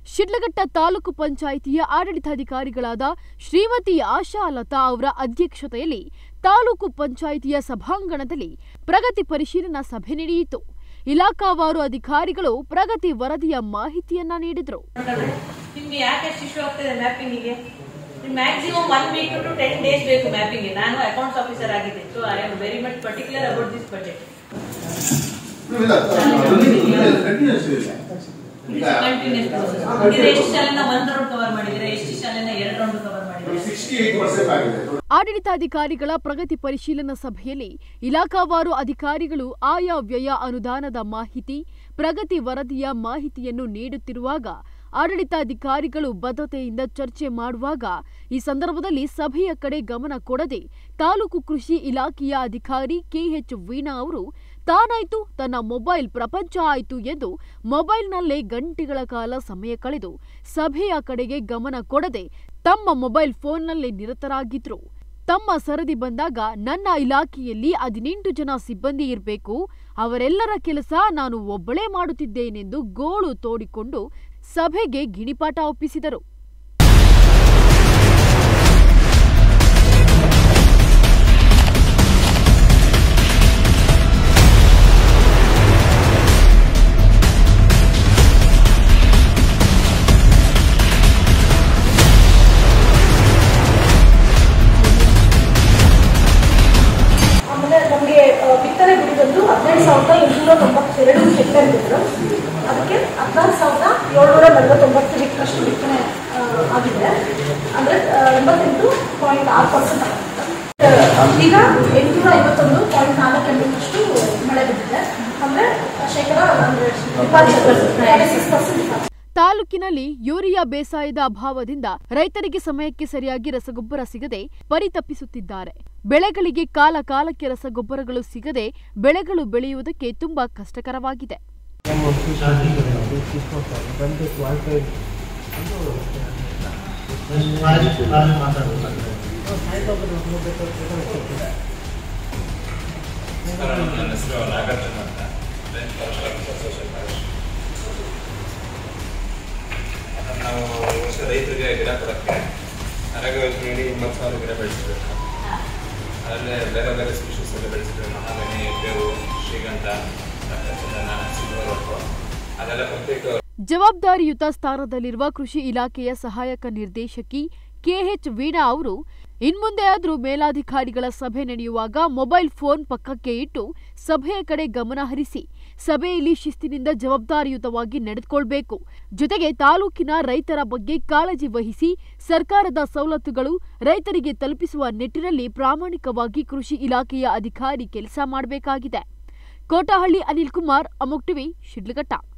ಶಿಡ್ಲಘಟ್ಟ ತಾಲೂಕು ಪಂಚಾಯಿತಿಯ ಆಡಳಿತಾಧಿಕಾರಿಗಳಾದ ಶ್ರೀಮತಿ ಆಶಾ ಲತಾ ಅವರ ಅಧ್ಯಕ್ಷತೆಯಲ್ಲಿ ತಾಲೂಕು ಪಂಚಾಯಿತಿಯ ಸಭಾಂಗಣದಲ್ಲಿ ಪ್ರಗತಿ ಪರಿಶೀಲನಾ ಸಭೆ ನಡೆಯಿತು ಇಲಾಖಾವಾರು ಅಧಿಕಾರಿಗಳು ಪ್ರಗತಿ ವರದಿಯ ಮಾಹಿತಿಯನ್ನ ನೀಡಿದರು ನಿಮ್ಗೆ ಯಾಕೆ ಅಷ್ಟು ಇಶ್ಯೂ ಆಗ್ತದೆ ಮ್ಯಾಪಿಂಗಿಗೆ maximum one week to ten days ಬೇಕು ಮ್ಯಾಪಿಂಗ್ ನಾನು ಅಕೌಂಟ್ಸ್ ಆಫೀಸರ್ ಆಗಿದ್ದೆ so I am very much particular about this budget continues ಇದು ಎಷ್ಟು ಶಾಲೆನ ಒಂದ್ ರೌಂಡ್ ಕವರ್ ಮಾಡಿದ್ರೆ ಎಷ್ಟು ಶಾಲೆನ ಎರಡು ರೌಂಡ್ ಕವರ್ ಮಾಡಿದ್ರೆ ಆಡಳಿತಾಧಿಕಾರಿಗಳ ಪ್ರಗತಿ ಪರಿಶೀಲನಾ ಸಭೆಯಲ್ಲಿ ಇಲಾಖಾವಾರು ಅಧಿಕಾರಿಗಳು ಆಯಾ ವ್ಯಯ ಅನುದಾನದ ಮಾಹಿತಿ ಪ್ರಗತಿ ವರದಿಯ ಮಾಹಿತಿಯನ್ನು ನೀಡುತ್ತಿರುವಾಗ ಆಡಳಿತಾಧಿಕಾರಿಗಳು ಬದ್ಧತೆಯಿಂದ ಚರ್ಚೆ ಮಾಡುವಾಗ ಈ ಸಂದರ್ಭದಲ್ಲಿ ಸಭೆಯ ಕಡೆ ಗಮನ ಕೊಡದೆ ತಾಲೂಕು ಕೃಷಿ ಇಲಾಖೆಯ ಅಧಿಕಾರಿ ಕೆಎಚ್ ವೀಣಾ ಅವರು ತಾನಾಯ್ತು ತನ್ನ ಮೊಬೈಲ್ ಪ್ರಪಂಚ ಆಯ್ತು ಎಂದು ಮೊಬೈಲ್ನಲ್ಲೇ ಗಂಟೆಗಳ ಕಾಲ ಸಮಯ ಕಳೆದು ಸಭೆಯ ಕಡೆಗೆ ಗಮನ ಕೊಡದೆ ತಮ್ಮ ಮೊಬೈಲ್ ಫೋನ್ನಲ್ಲೇ ನಿರತರಾಗಿದ್ರು ತಮ್ಮ ಸರದಿ ಬಂದಾಗ ನನ್ನ ಇಲಾಖೆಯಲ್ಲಿ ಹದಿನೆಂಟು ಜನ ಸಿಬ್ಬಂದಿ ಇರಬೇಕು ಅವರೆಲ್ಲರ ಕೆಲಸ ನಾನು ಒಬ್ಬಳೇ ಮಾಡುತ್ತಿದ್ದೇನೆಂದು ಗೋಳು ತೋಡಿಕೊಂಡು ಸಭೆಗೆ ಗಿಣಿಪಾಠ ಒಪ್ಪಿಸಿದರು ಆಮೇಲೆ ನಮಗೆ ಬಿತ್ತನೆ ಗುಡಿ ಬಂದು ಹದಿನೆಂಟು ಸಾವಿರದ ಎಂಟುನೂರ ತೊಂಬತ್ತೆರಡು ಹೆಕ್ಟೇರ್ ಬಿದ್ದರು ಅದಕ್ಕೆ ಹದಿನಾರು ಸಾವಿರದ ಏಳ್ನೂರ ನಲವತ್ತೊಂಬತ್ತು ಹೆಕ್ಟರ್ಷ್ಟು ಬಿತ್ತನೆ ಆ, ಆಗಿದೆ ಅಂದರೆ ಎಂಬತ್ತೆಂಟು ಪಾಯಿಂಟ್ ಆರು ಪರ್ಸೆಂಟ್ ಈಗ ಎಂಟುನೂರ ಐವತ್ತೊಂದು ಪಾಯಿಂಟ್ ನಾಲ್ಕು ಎಂಟರಷ್ಟು ಮಳೆ ಬಿದ್ದಿದೆ ಅಂದರೆ ಶೇಕಡ ಅಂದರೆ ಸಿಕ್ಸ್ ಪರ್ಸೆಂಟ್ ತಾಲೂಕಿನಲ್ಲಿ ಯೂರಿಯಾ ಬೇಸಾಯದ ಅಭಾವದಿಂದ ರೈತರಿಗೆ ಸಮಯಕ್ಕೆ ಸರಿಯಾಗಿ ರಸಗೊಬ್ಬರ ಸಿಗದೆ ಪರಿತಪ್ಪಿಸುತ್ತಿದ್ದಾರೆ ಬೆಳೆಗಳಿಗೆ ಕಾಲ ಕಾಲಕ್ಕೆ ರಸಗೊಬ್ಬರಗಳು ಸಿಗದೆ ಬೆಳೆಗಳು ಬೆಳೆಯುವುದಕ್ಕೆ ತುಂಬಾ ಕಷ್ಟಕರವಾಗಿದೆ ನನ್ನ ಹೆಸರು ನಾಗಾರ್ಜುನ ಅಂತ ಫ್ರೆಂಚ್ ಫಾರೆಸ್ಟ್ ಅಸೋಸಿಯೇಷನ್ ನಾವು ವರ್ಷ ರೈತರಿಗೆ ಗಿಡ ಕೊಡೋಕ್ಕೆ ನರೇಗಾ ಯೋಜನೆಯಲ್ಲಿ ಒಂಬತ್ತು ಸಾವಿರ ಗಿಡ ಬೆಳೆಸಬೇಕು ಅದರಲ್ಲೇ ಬೇರೆ ಬೇರೆ ಸ್ಪೀಷೀಸ್ ಎಲ್ಲ ಬೆಳೆಸಿದ್ರು ಮಹಾಗನಿ ಬೇವು ಶ್ರೀಗಂಧ ಚಂದನ ಸಿಲ್ವರ್ ಅದೆಲ್ಲ ಕಂಪ್ಲೀಟ್ ಜವಾಬ್ದಾರಿಯುತ ಸ್ಥಾನದಲ್ಲಿರುವ ಕೃಷಿ ಇಲಾಖೆಯ ಸಹಾಯಕ ನಿರ್ದೇಶಕಿ ಕೆಎಚ್ ವೀಣಾ ಅವರು ಇನ್ಮುಂದೆ ಆದ್ರೂ ಮೇಲಾಧಿಕಾರಿಗಳ ಸಭೆ ನಡೆಯುವಾಗ ಮೊಬೈಲ್ ಫೋನ್ ಪಕ್ಕಕ್ಕೆ ಇಟ್ಟು ಸಭೆಯ ಕಡೆ ಗಮನ ಹರಿಸಿ ಸಭೆಯಲ್ಲಿ ಶಿಸ್ತಿನಿಂದ ಜವಾಬ್ದಾರಿಯುತವಾಗಿ ನಡೆದುಕೊಳ್ಬೇಕು ಜೊತೆಗೆ ತಾಲೂಕಿನ ರೈತರ ಬಗ್ಗೆ ಕಾಳಜಿ ವಹಿಸಿ ಸರ್ಕಾರದ ಸವಲತ್ತುಗಳು ರೈತರಿಗೆ ತಲುಪಿಸುವ ನಿಟ್ಟಿನಲ್ಲಿ ಪ್ರಾಮಾಣಿಕವಾಗಿ ಕೃಷಿ ಇಲಾಖೆಯ ಅಧಿಕಾರಿ ಕೆಲಸ ಮಾಡಬೇಕಾಗಿದೆ ಕೋಟಹಳ್ಳಿ ಅನಿಲ್ ಕುಮಾರ್ ಅಮೋಕ್ ಟಿವಿ ಶಿಡ್ಲಘಟ್ಟ